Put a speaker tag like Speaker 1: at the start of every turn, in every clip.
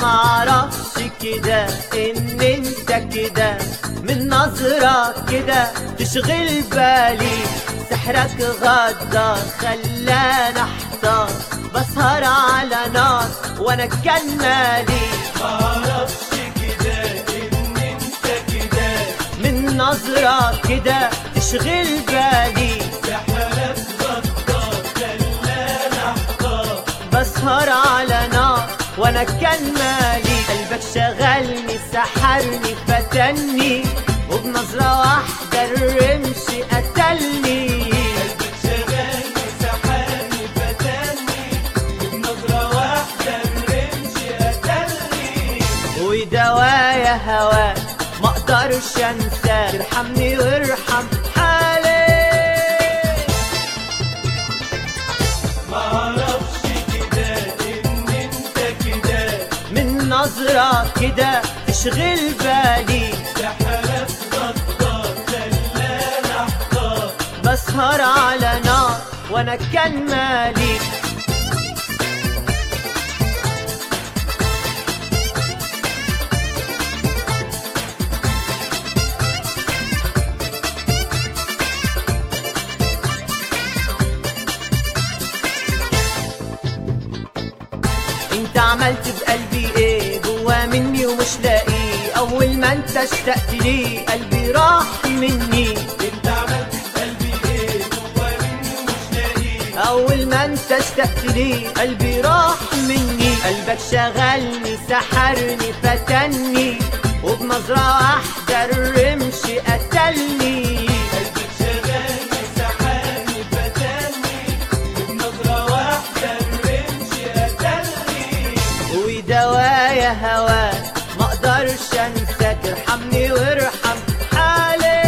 Speaker 1: معرفش كده ان انت كده من نظرة كده تشغل بالي سحرك غدار خلاني احتار بسهر على نار وانا كان مالي
Speaker 2: معرفش كده ان انت كده
Speaker 1: من نظرة كده تشغل بالي
Speaker 2: سحرك غدار خلاني احتار
Speaker 1: بسهر على نار وانا كان مالي قلبك شغلني سحرني فتني وبنظرة واحدة الرمش قتلني
Speaker 2: قلبك شغلني سحرني فتني بنظرة واحدة الرمش قتلني
Speaker 1: ودوايا هواك ما اقدرش انساك ارحمني وارحم حالي
Speaker 2: معرفش كده ان انت كده
Speaker 1: من نظرة كده تشغل بالي
Speaker 2: سحرك غدار خلاني احتار
Speaker 1: بسهر على نار وانا كان مالي انت عملت بقلبي ايه جوا مني ومش لاقيه اول ما انت اشتقت لي قلبي راح مني
Speaker 2: انت عملت في قلبي ايه جوا مني ومش لاقيه
Speaker 1: اول ما انت اشتقت لي قلبي راح مني قلبك شغلني سحرني فتني وبنظرة واحدة الرمش قتلني
Speaker 2: قلبك شغلني سحرني فتني بنظرة واحدة الرمش قتلني
Speaker 1: ودوايا هواك ما اقدرش انساك ارحمني وارحم حالي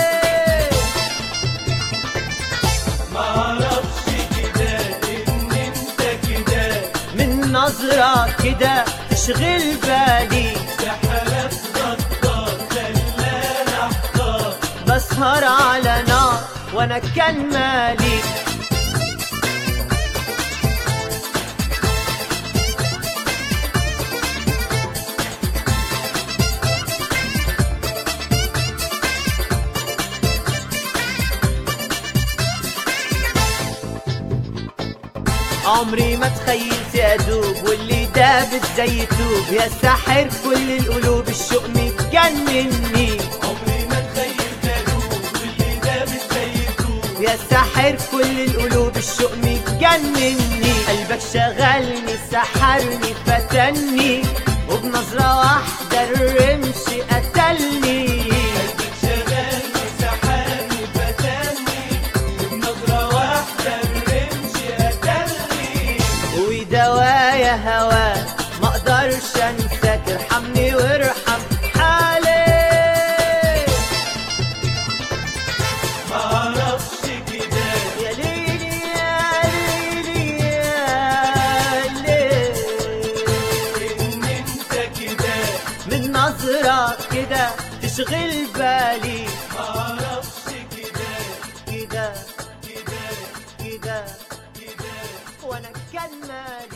Speaker 2: معرفش كده ان انت كده
Speaker 1: من نظرة كده تشغل بالي
Speaker 2: سحرك غدار خلاني احتار
Speaker 1: بسهر على نار وانا كان مالي عمري ما تخيلت ادوب واللي دابت زي توب يا ساحر كل القلوب الشوق متجنني
Speaker 2: عمري ما تخيلت ادوب واللي دابت زي طوب
Speaker 1: يا ساحر كل القلوب الشوق متجنني قلبك شغلني سحرني فتني وبنظرة واحدة الرمش قتلني
Speaker 2: قلبك شغلني سحرني فتني بنظرة واحدة الرمش قتلني
Speaker 1: ودوايا هواك ما اقدرش انساك ارحمني وارحم حالي
Speaker 2: معرفش كده
Speaker 1: يا ليلي يا ليلي يا ليل
Speaker 2: ان انت كده
Speaker 1: من نظرة كده تشغل بالي
Speaker 2: معرفش كده
Speaker 1: كده
Speaker 2: كده
Speaker 1: كده
Speaker 2: كده
Speaker 1: وانا كان مالي